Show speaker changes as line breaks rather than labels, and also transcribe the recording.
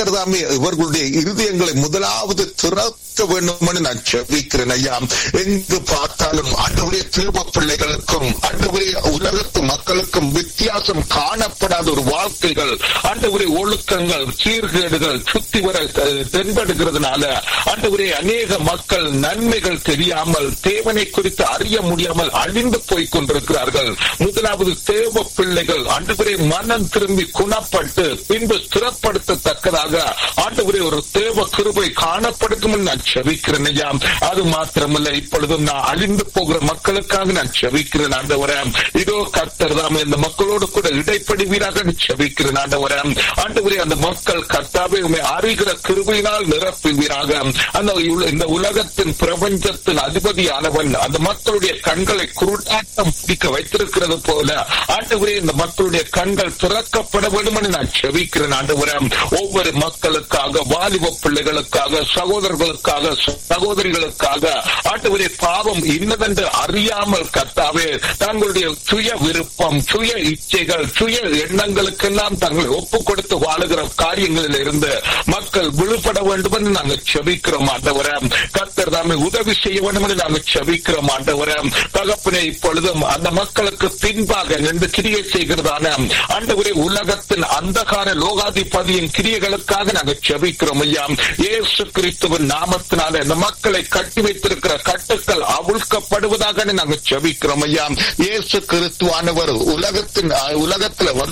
கத்தர் தாமே இவர்களுடைய இருதயங்களை முதலாவது திறக்க வேண்டும் நான் செவிக்கிறேன் ஐயா எங்கு பார்த்தாலும் அன்றுடைய திரும்ப பிள்ளைகளுக்கும் அன்றுடைய உலகத்து மக்களுக்கும் வித்தியாசம் காணப்படாத ஒரு வாழ்க்கைகள் அன்றுடைய ஒழுக்கங்கள் சீர்கேடுகள் சுத்தி வர அஹ், தென்படுகிறதுனால அன்றுடைய அநேக மக்கள் நன்மைகள் தெரியாமல் தேவனை குறித்து அறிய முடியாமல் அழிந்து போய் கொண்டிருக்கிறார்கள் முதலாவது தேவ பிள்ளைகள் அன்றுவரை மனம் திரும்பி குணப்பட்டு பின்பு ஸ்திரப்படுத்தத்தக்கதாக ஆண்டவரே ஒரு தேவ கிருபை காணப்படுத்தும் நான் செவிக்கிறேன் ஐயா அது மாத்திரமல்ல இப்பொழுதும் நான் அழிந்து போகிற மக்களுக்காக நான் செவிக்கிறேன் ஆண்டவரே இதோ கர்த்தர் தாம் இந்த மக்களோடு கூட இடைப்படுவீராக செவிக்கிறேன் ஆண்டவரே ஆண்டவரே அந்த மக்கள் கர்த்தாவே உண்மை அறிகிற கிருபையினால் நிரப்புவீராக அந்த உல- இந்த உலகத்தின் பிரபஞ்சத்தின் அதிபதியானவன் அந்த மக்களுடைய கண்களை குருட்டாட்டம் பிடிக்க வைத்திருக்கிறது போல ஆண்டவரே இந்த மக்களுடைய கண்கள் திறக்கப்பட வேண்டும் என்று நான் செவிக்கிறேன் ஆண்டவரே ஒவ்வொரு மக்களுக்காக வாலிப பிள்ளைகளுக்காக சகோதரர்களுக்காக சகோதரிகளுக்காக ஆண்டவரே பாவம் இன்னதென்று அறியாமல் கர்த்தாவே தங்களுடைய சுய விருப்பம் சுய இச்சைகள் சுய எண்ணங்களுக்கெல்லாம் தங்களை ஒப்புக் கொடுத்து வாழுகிற காரியங்களில் இருந்து மக்கள் விழுபட வேண்டும் என்று நாங்கள் செபிக்கிறோம் ஆண்டவரே கர்த்தர் தாமே உதவி செய்ய வேண்டும் என்று நாங்கள் செபிக்கிறோம் ஆண்டவரே தகப்பனே இப்பொழுதும் அந்த மக்களுக்கு பின்பாக நின்று கிரியை செய்கிறதான ஆண்டவரே உலகத்தின் அந்தகார லோகாதிபதியின் கிரியைகளுக்காக நாங்கள் செபிக்கிறோம் ஐயா இயேசு கிறிஸ்துவின் நாமத்தினால இந்த மக்களை கட்டி வைத்திருக்கிற கட்டுக்கள் அவிழ்க்கப்படுவதாக நாங்கள் செபிக்கிறோம் ஐயா இயேசு கிறிஸ்துவானவர் உலகத்தின் உலகத்துல வந்து